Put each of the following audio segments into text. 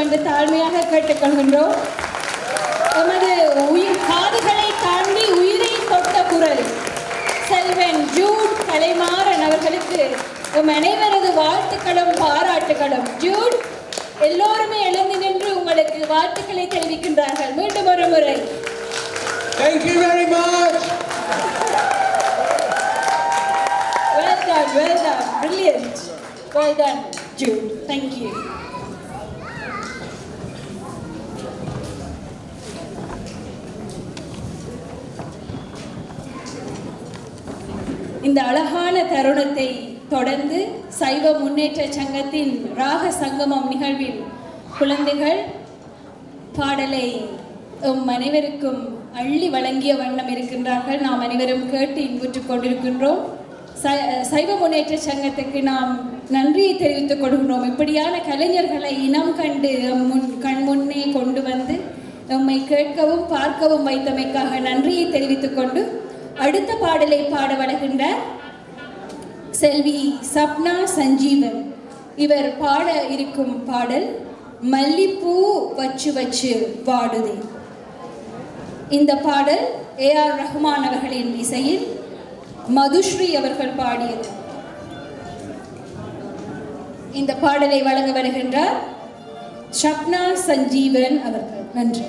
என்று தாழ்மையாக கேட்டுக்கொள்கின்றோம் எமது உயிர் காதுகளை தாண்டி உயிரை தொட்ட குரல் செல்வன் ஜூட் கலைமாறன் அவர்களுக்கு எம் அனைவரது வாழ்த்துக்களும் பாராட்டுகளும் ஜூட் எல்லோருமே எழுந்து நின்று உங்களுக்கு வாழ்த்துக்களை தெரிவிக்கின்றார்கள் மீண்டும் ஒரு முறை Thank you very much. Well done, well done, brilliant. Well done, Jude. Thank you. இந்த அழகான தருணத்தை தொடர்ந்து சைவ முன்னேற்ற சங்கத்தின் ராக சங்கமம் நிகழ்வில் குழந்தைகள் பாடலை எம் அனைவருக்கும் அள்ளி வழங்கிய வண்ணம் இருக்கின்றார்கள் நாம் அனைவரும் கேட்டு இன்புற்றுக் கொண்டிருக்கின்றோம் ச- சைவ முன்னேற்ற சங்கத்துக்கு நாம் நன்றியை தெரிவித்துக் கொள்கின்றோம் இப்படியான கலைஞர்களை இனம் கண்டு எம் முன் கண் முன்னே கொண்டு வந்து எம்மை கேட்கவும் பார்க்கவும் வைத்தமைக்காக நன்றியை தெரிவித்துக் கொண்டு அடுத்த பாடலை பாட வழங்குகின்றார் செல்வி சப்னா சஞ்சீவன் இவர் பாட இருக்கும் பாடல் மல்லிப்பூ வச்சு வச்சு வாடுதே இந்த பாடல் ஏ ஆர் ரஹ்மான் அவர்களின் இசையில் மதுஸ்ரீ அவர்கள் பாடியது இந்த பாடலை வழங்க வருகின்றார் ஷப்னா சஞ்சீவன் அவர்கள் நன்றி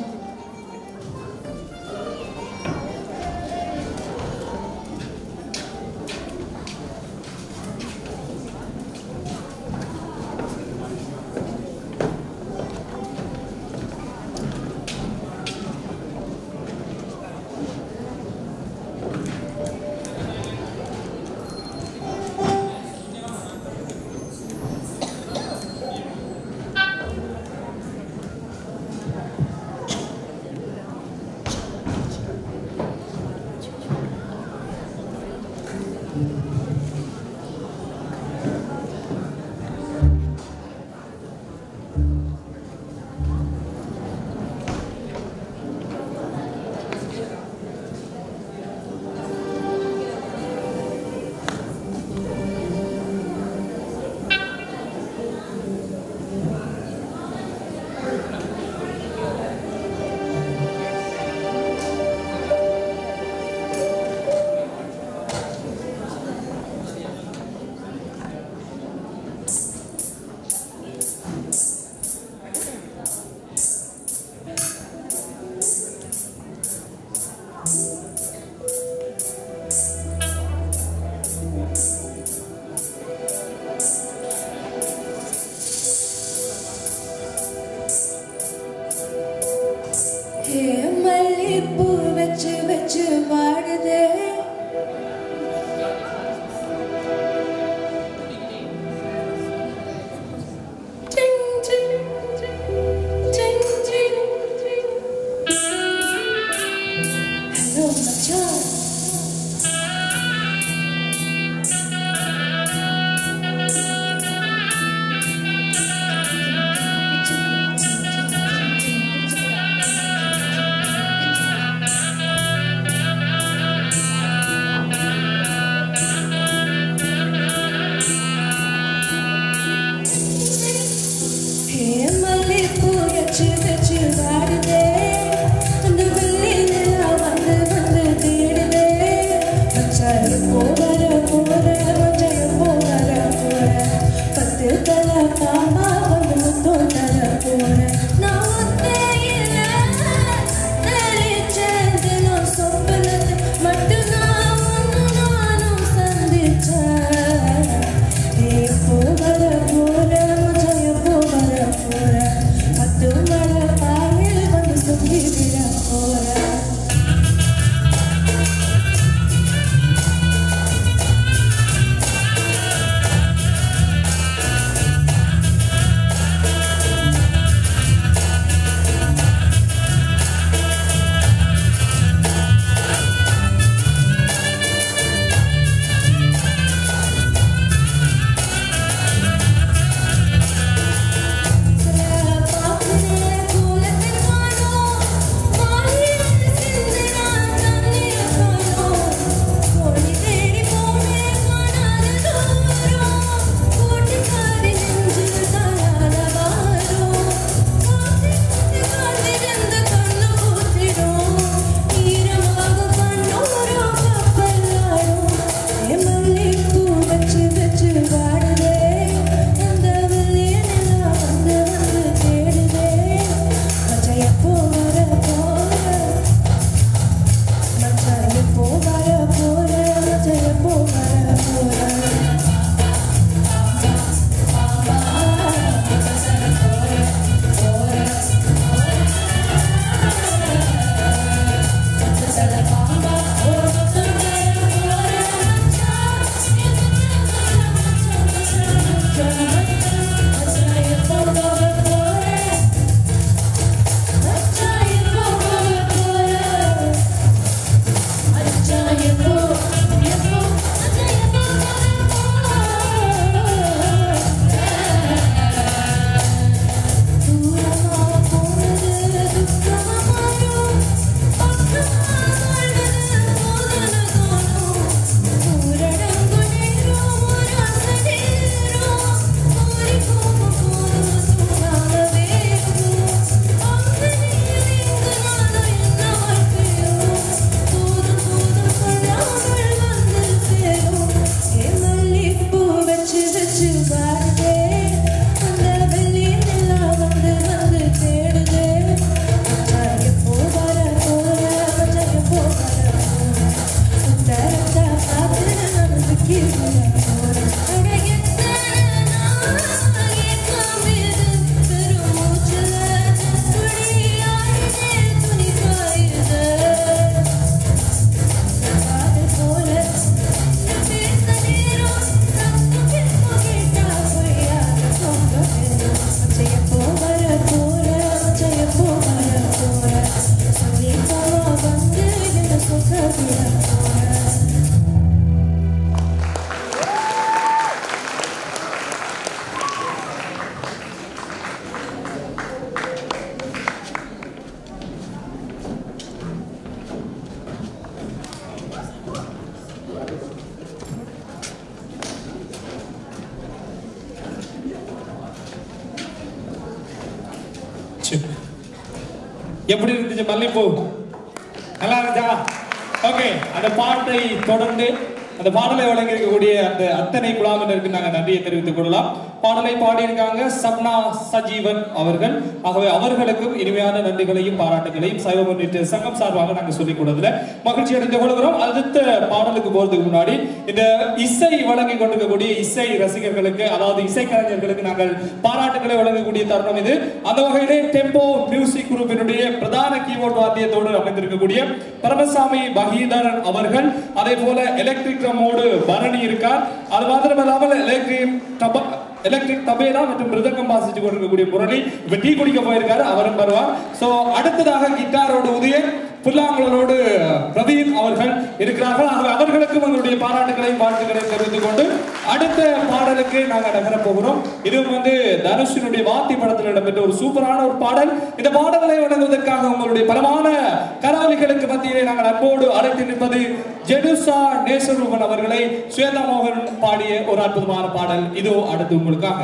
ஏ மல்லிப்பூ வச்சு வச்சு வாடுதே டிங், டிங், டிங், டிங், டிங். ஹலோ மச்சான் ஏ மல்லிப்பூ வச்சு வச்சு வாடுதே அந்த வெள்ளி நிலா வந்து வந்து தேடுதே மச்சான் எப்போ வர போற மச்சான் எப்போ வர போற பத்து தலை பாப்பா வந்து முத்தம் தர போற நான் ஒத்தையில நினைச்சதிலும் சொப்பனத்தை மட்டும் நான் ஒன்று நானும் சந்திச்சேன் எப்போ வர போற மச்சான் எப்போ வர போற பத்து மழை சரி. எப்படி இருந்துச்சு மல்லிப்பூ நல்லா இருந்துச்சா ஓகே அந்த பாட்டை தொடர்ந்து அந்த பாடலை வழங்கியிருக்கக்கூடிய அந்த அத்தனை குழாமினருக்கு நாங்கள் நன்றியை தெரிவித்துக் கொள்ளலாம் பாடலை பாடியிருக்காங்க சப்னா சஜீவன் அவர்கள் ஆகவே அவர்களுக்கும் இனிமையான நன்றிகளையும் பாராட்டுகளையும் சைவ முன்னேற்ற சங்கம் சார்பாக நாங்கள் சொல்லிக் கொடுத்ததுல மகிழ்ச்சி அடைந்து கொள்கிறோம் அடுத்த பாடலுக்கு போறதுக்கு முன்னாடி இந்த இசை வழங்கி கொண்டிருக்கக்கூடிய இசை ரசிகர்களுக்கு அதாவது இசைக்கலைஞர்களுக்கு நாங்கள் பாராட்டுகளை வழங்கக்கூடிய தருணம் இது அந்த வகையிலே டெம்போ மியூசிக் குரூப்பினுடைய பிரதான கீபோர்ட் வாத்தியத்தோடு அமைந்திருக்கக்கூடிய பரமசாமி பகீதரன் அவர்கள் அதே போல எலக்ட்ரிக் ட்ரம்மோடு பரணி இருக்கார் அது மாத்திரமல்லாமல் எலக்ட்ரிக் டப எலக்ட்ரிக் தபேலா மற்றும் மிருதங்கம் வாசிச்சு கொண்டிருக்கக்கூடிய முரளி இப்ப டீ குடிக்க போயிருக்காரு அவரும் வருவார் சோ அடுத்ததாக கிட்டாரோடு உதயன் புல்லாங்குழலோடு பிரவீன் அவர்கள் இருக்கிறார்கள் ஆகவே அவர்களுக்கும் எங்களுடைய பாராட்டுகளையும் வாழ்த்துக்களையும் தெரிவித்துக் கொண்டு அடுத்த பாடலுக்கு நாங்கள் நகர போகிறோம் இதுவும் வந்து தனுஷினுடைய வாத்தி படத்தில் இடம்பெற்ற ஒரு சூப்பரான ஒரு பாடல் இந்த பாடல்களை வழங்குவதற்காக உங்களுடைய பலமான கராவலிகளுக்கு மத்தியிலே நாங்கள் அன்போடு அழைத்து நிற்பது ஜெடுசா நேசரூபன் அவர்களை ஸ்வேதா மோகன் பாடிய ஒரு அற்புதமான பாடல் இதோ அடுத்து உங்களுக்காக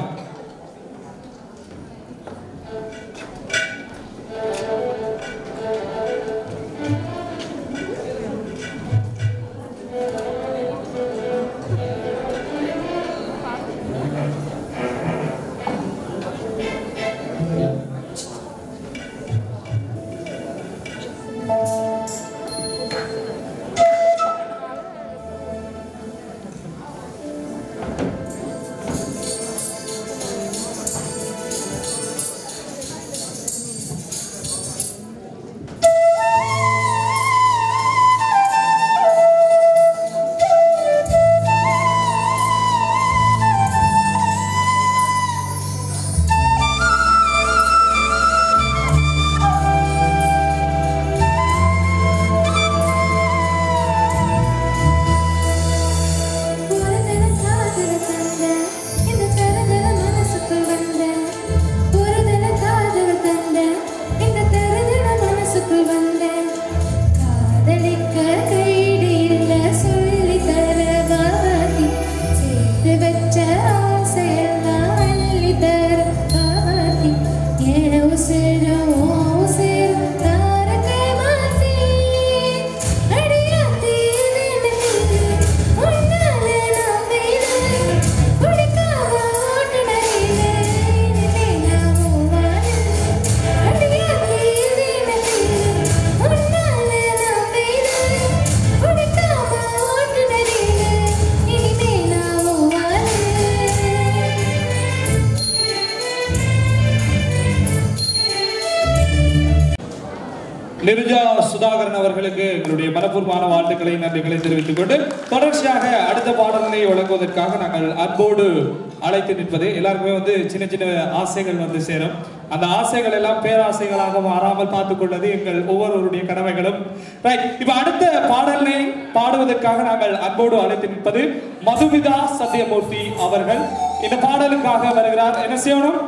நிருஜா சுதாகரன் அவர்களுக்கு எங்களுடைய மனப்பூர்வமான வாழ்த்துக்களை நன்றிகளை தெரிவித்துக் கொண்டு தொடர்ச்சியாக அடுத்த பாடலை வழங்குவதற்காக நாங்கள் அன்போடு அழைத்து நிற்பது எல்லாருக்குமே வந்து சின்ன சின்ன ஆசைகள் வந்து சேரும் அந்த ஆசைகள் எல்லாம் பேராசைகளாக மாறாமல் பார்த்துக் கொள்வது எங்கள் ஒவ்வொருவருடைய கடமைகளும் ரைட் இப்ப அடுத்த பாடலை பாடுவதற்காக நாங்கள் அன்போடு அழைத்து நிற்பது மதுமிதா சத்யமூர்த்தி அவர்கள் இந்த பாடலுக்காக வருகிறார் என்ன செய்யணும்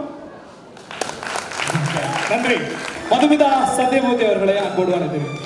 நன்றி மதுமிதா சத்யமூர்த்தி அவர்களை அன்போடு அழைத்திருக்கிறோம்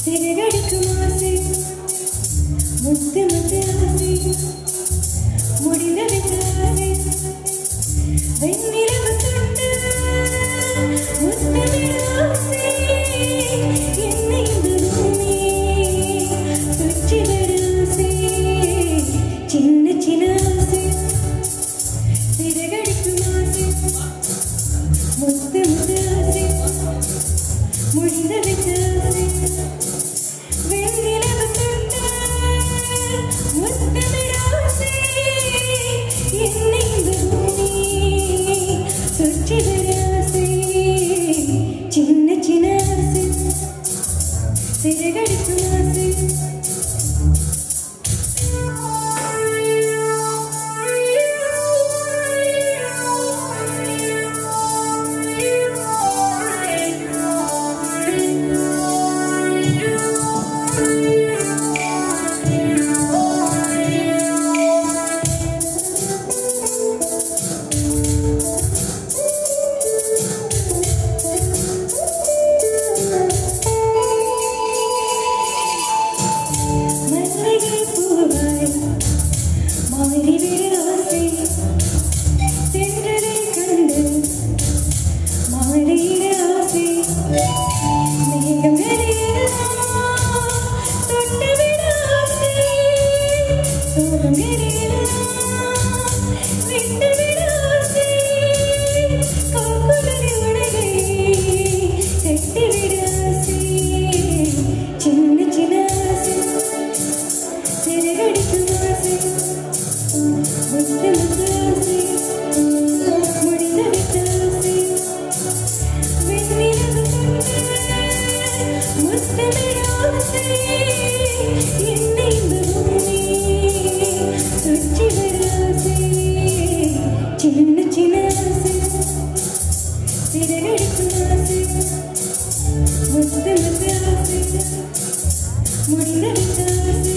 சிறகடிக்கும் ஆசை முத்து முத்து ஆசை முடிந்த விசாரை வெண்ணிலவு தொட்டு முத்தமிழ் ஆசை என்னை இந்த பூமி சுற்றி வர ஆசை சின்ன சின்ன ஆசை சிறகடிக்கும் ஆசை முத்து முத்து ஆசை முடிந்த விசாரை வெண்ணிலவு தொட்டு முத்தமிழ் ஆசை என்னை இந்த பூமி சுற்றி வர ஆசை சின்ன சின்ன ஆசை சிறகடிக்கும் ஆசை மல்லிகை பூவாய் மாறிவிட ஆசை சென்றதை கண்டு மாறிட ஆசை மேகங்களில் தொட்டுவிட ஆசை சோகங்களில் விட்டுவிட ஆசை காப்புகளை உலகை கட்டிவிட ஆசை சின்ன சின்ன ஆசை சிறகடிக்கும் ஆசை முத்து முத்து ஆசை முடிந்த விட்ட ஆசை வெண்ணிலவு தொட்டு முத்தமிழ் ஆசை என்னை இந்த பூமி சுற்றி வர ஆசை சின்ன சின்ன ஆசை சிறகடிக்கும் ஆசை முத்து முத்து ஆசை முடிந்த விட்ட ஆசை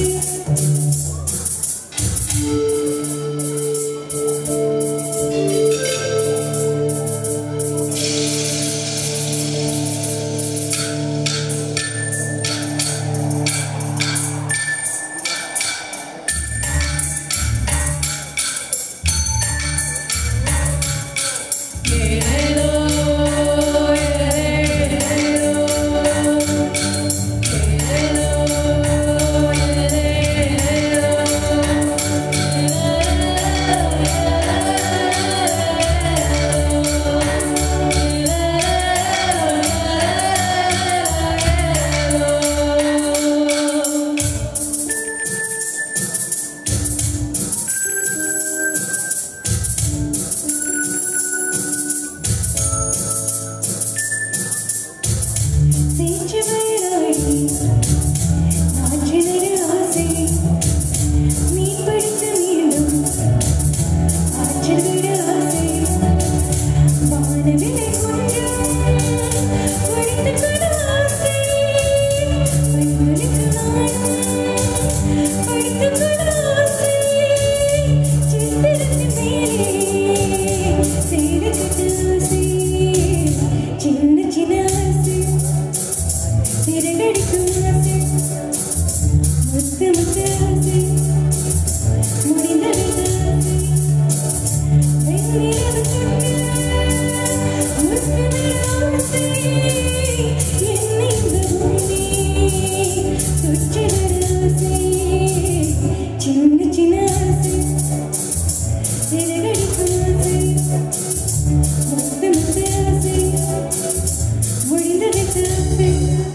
சேற்று வயலாடி நாற்றினரு ஆசை நீ படித்த மீண்டும் ஆற்றல் விட ஆசை வானவிலை கொஞ்சம் படித்துக் கொள்ள ஆசை பைமொழிக்கு நானும் படித்துக் கொள்ள ஆசை சித்திரத்தின் மேலே சேரக்கட்டு ஆசை சின்ன சின்ன ஆசை சிறகடிக்கும் ஆசை முத்து முத்து ஆசை முடிந்த விட்ட ஆசை வெண்ணிலவு தொட்டு முத்தமிழ் ஆசை என்னை இந்த பூமி சுற்றி வர ஆசை சின்ன சின்ன ஆசை சிறகடிக்கும் ஆசை முத்து முத்து ஆசை முடிந்த விட்ட ஆசை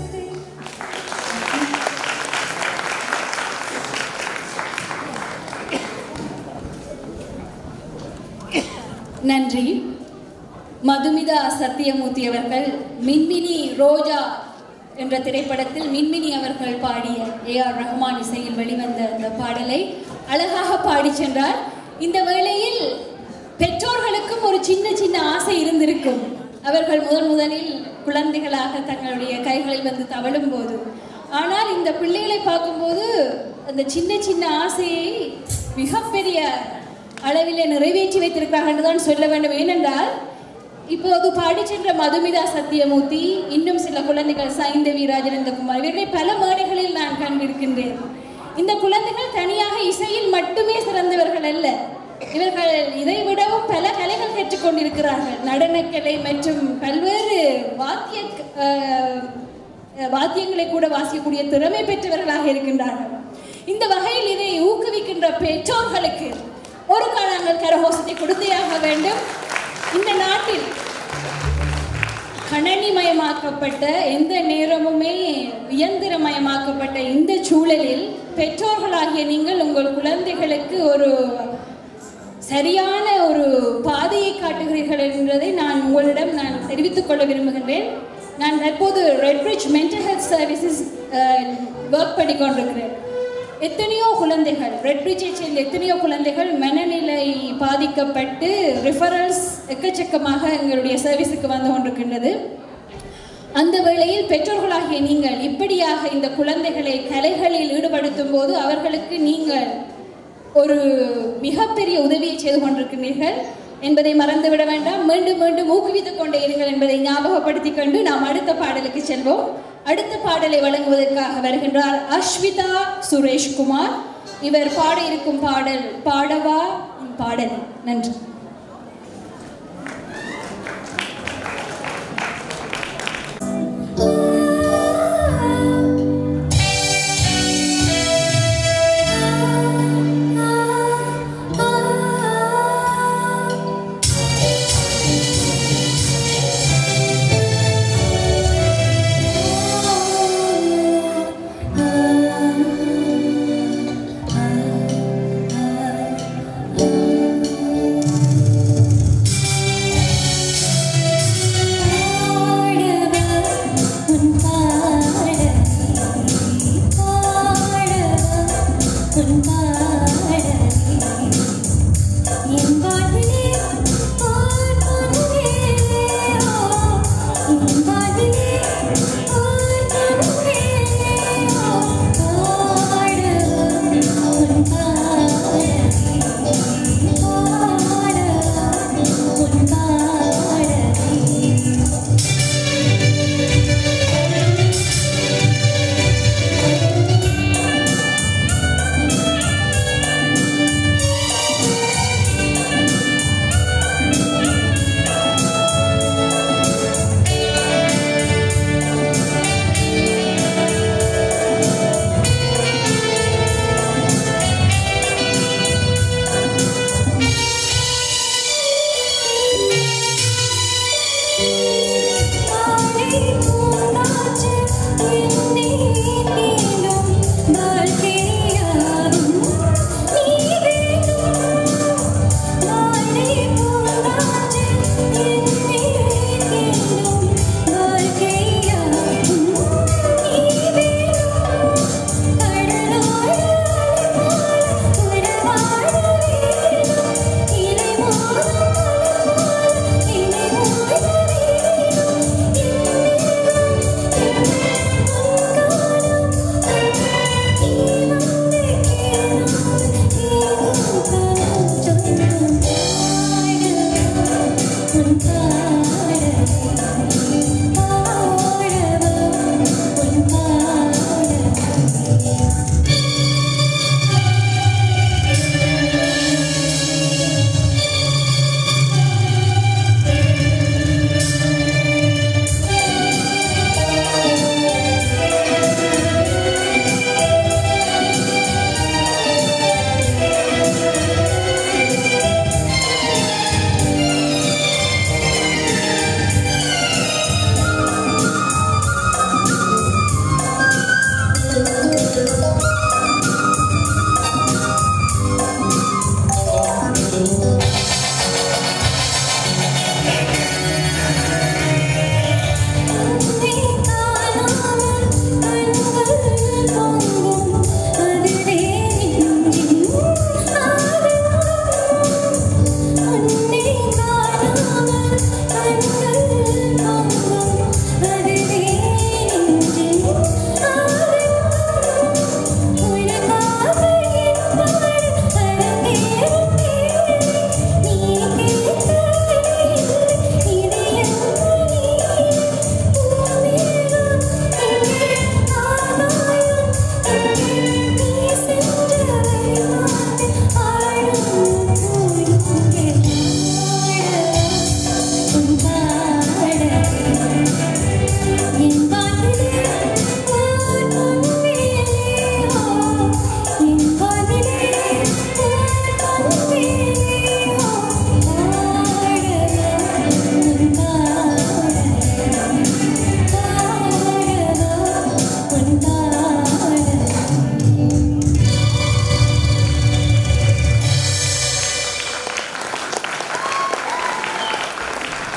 நன்றி மதுமிதா சத்தியமூர்த்தி அவர்கள் மின்மினி ரோஜா என்ற திரைப்படத்தில் மின்மினி அவர்கள் பாடிய ஏ ஆர் ரஹ்மான் இசையில் வெளிவந்த அந்த பாடலை அழகாக பாடி சென்றார் இந்த வேளையில் பெற்றோர்களுக்கும் ஒரு சின்ன சின்ன ஆசை இருந்திருக்கும் அவர்கள் முதன் முதலில் குழந்தைகளாக தங்களுடைய கைகளில் வந்து தவழும் போது ஆனால் இந்த பிள்ளைகளை பார்க்கும்போது அந்த சின்ன சின்ன ஆசையை மிகப்பெரிய அளவிலே நிறைவேற்றி வைத்திருக்கிறார்கள் என்று தான் சொல்ல வேண்டும் ஏனென்றால் இப்போது பாடி சென்ற மதுமிதா சத்தியமூர்த்தி இன்னும் சில குழந்தைகள் சைந்தவி ராஜேந்திரகுமார் இவர்களை பல மேடைகளில் நான் கண்டிருக்கின்றேன் இந்த குழந்தைகள் தனியாக இசையில் மட்டுமே சிறந்தவர்கள் அல்ல இவர்கள் இதை விடவும் பல கலைகள் கற்றுக்கொண்டிருக்கிறார்கள் நடனக்கலை மற்றும் பல்வேறு வாத்திய அஹ், வாத்தியங்களை கூட வாசிக்கக்கூடிய திறமை பெற்றவர்களாக இருக்கின்றார்கள் இந்த வகையில் இதை ஊக்குவிக்கின்ற பெற்றோர்களுக்கு ஒரு கால நாங்கள் கரகோசத்தை கொடுத்தே வேண்டும் இந்த நாட்டில் கணனிமயமாக்கப்பட்ட எந்த நேரமுமே இயந்திரமயமாக்கப்பட்ட இந்த சூழலில் பெற்றோர்களாகிய நீங்கள் உங்கள் குழந்தைகளுக்கு ஒரு சரியான ஒரு பாதையை காட்டுகிறீர்கள் என்பதை நான் உங்களிடம் நான் தெரிவித்துக் கொள்ள விரும்புகின்றேன் நான் தற்போது Redrich mental health services work பண்ணி கொண்டிருக்கிறேன் எத்தனையோ குழந்தைகள் ரெட்ரிச்சை சேர்ந்த எத்தனையோ குழந்தைகள் மனநிலை பாதிக்கப்பட்டு ரிஃபரல்ஸ் எக்கச்சக்கமாக எங்களுடைய சர்வீஸுக்கு வந்து கொண்டிருக்கின்றது அந்த வேளையில் பெற்றோர்களாகிய நீங்கள் இப்படியாக இந்த குழந்தைகளை கலைகளில் ஈடுபடுத்தும் போது அவர்களுக்கு நீங்கள் ஒரு மிகப்பெரிய உதவியை செய்து கொண்டிருக்கிறீர்கள் என்பதை மறந்துவிட வேண்டாம் மீண்டும் மீண்டும் ஊக்குவித்துக் கொண்டே இருங்கள் என்பதை ஞாபகப்படுத்திக் கொண்டு நாம் அடுத்த பாடலுக்கு செல்வோம் அடுத்த பாடலை வழங்குவதற்காக வருகின்றார் அஸ்விதா சுரேஷ்குமார் இவர் பாட இருக்கும் பாடல் பாடவா உன் பாடல் நன்றி ஆ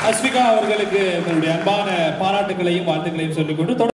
அஸ்விகா அவர்களுக்கு எங்களுடைய அன்பான பாராட்டுகளையும் வாழ்த்துக்களையும் சொல்லிக்கொண்டு தொடர்